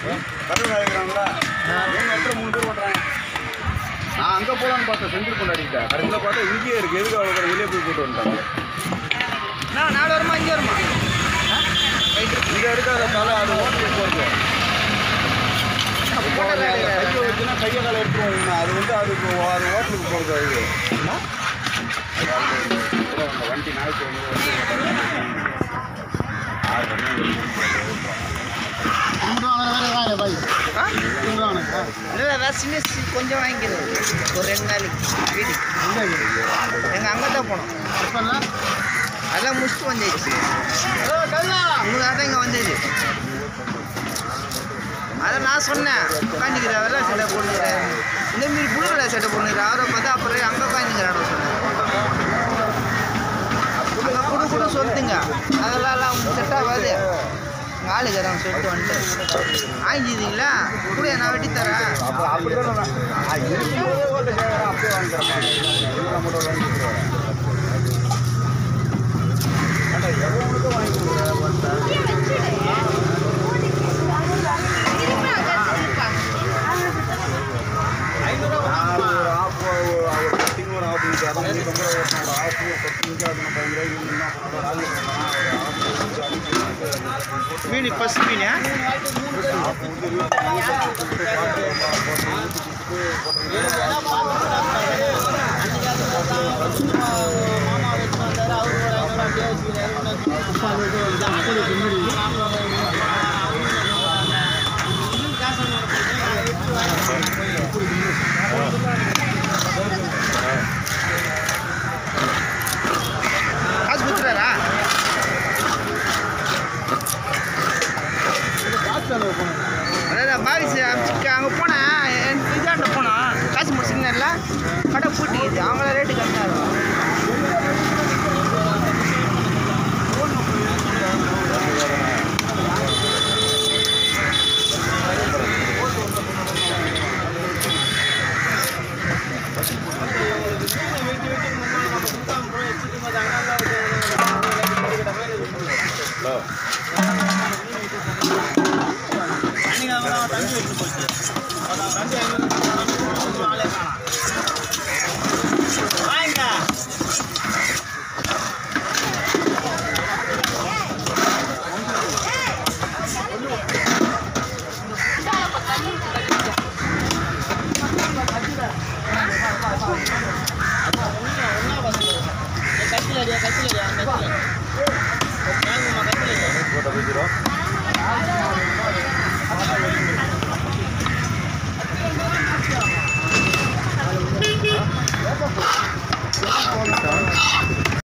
கடவுள் இருக்கிறாங்களா எங்க இடத்துல மூணு பேர் ஓட்டுறாங்க நான் அங்கே போகலான்னு பார்த்தேன் செந்தில் கொண்டாடிட்டேன் கடைசியில் பார்த்தா இங்கேயே இருக்கு எதுக்கு அவ்வளோ தூரம் வெளியே போய் போட்டு வந்துட்டாங்க நான் நாலு வருமா அஞ்சு வருமா இங்கே எடுக்காத தலை அது ஓட்டுக்கு போகிறது இப்போ போட்டோ கையை காட்டுறேன். வச்சுன்னா கையை காலை எடுத்துருவோம் அது வந்து அதுக்கு அது ஹோட்டலுக்கு போகிறது அது அதாவது இந்த வண்டி நாளைக்கு வந்து ஆறு மணி ஆ? இல்லை ஏதாவது சின்ன சி- கொஞ்சம் வாங்கிக்கிறது ஒரு ரெண்டு நாளைக்கு வீட்டுக்கு எங்கள் அங்கே தான் போனோம் அதெல்லாம் முடிச்சுட்டு வந்துடுச்சு உங்களுக்கு தான் இங்கே வந்தது அதை நான் சொன்னேன் உட்காந்துக்கிற வெள்ளை சட்டை போட்டுக்கிறேன் இந்த மாரி புது வெள்ளை சட்டை போட்டுக்கிறேன் அவரை பார்த்தா அப்புறம் அங்கே உட்காந்துக்கிறாடோ சொன்னேன் அங்கே குடு குடு சொல்லுங்க அதெல்லாம் எல்லாம் செட் ஆகாது எங்கள் ஆளுக்கிறேன் சொல்லிட்டு வந்துட்டு வாங்கிட்டீங்களா கூட நான் வெட்டி தரேன் அப்போ அப்படிதான் நான் ஆ, இருக்கும்போதே ஓட்டு கேட்குறேன் அப்படியே வாங்கிக்கிறேன் எல்லாம் மட்டும் வாங்கிக்கிறேன் ஏன்டா எவ்வளோக்கு வாங்கி கொடுக்குறேன் நான் ஒரு ஆஃப் ஒரு கட்டிங் ஒரு ஆஃப் இன்ச்சு அதான் முந்நூற்றம்பது ரூபா ஓட்டினோட ஆஃப் ஒரு பத்து இன்ச்சு அது நம்ம இருபது மீன் பசு மீன் காசு கொடுத்துறாரா அதான் பாரிசு அமிச்சுக்க அங்கே போனேன் என் இதாண்ட போனோம் காசு முடிச்சுங்கல்ல கடை பூட்டிக்குது அவங்கள ரேட்டு கம்மியாக இருக்கும் ஹலோ தண்ணி தம்பி வச்சு போச்சு தம்பி ஐநூறு ஆளே காணாம்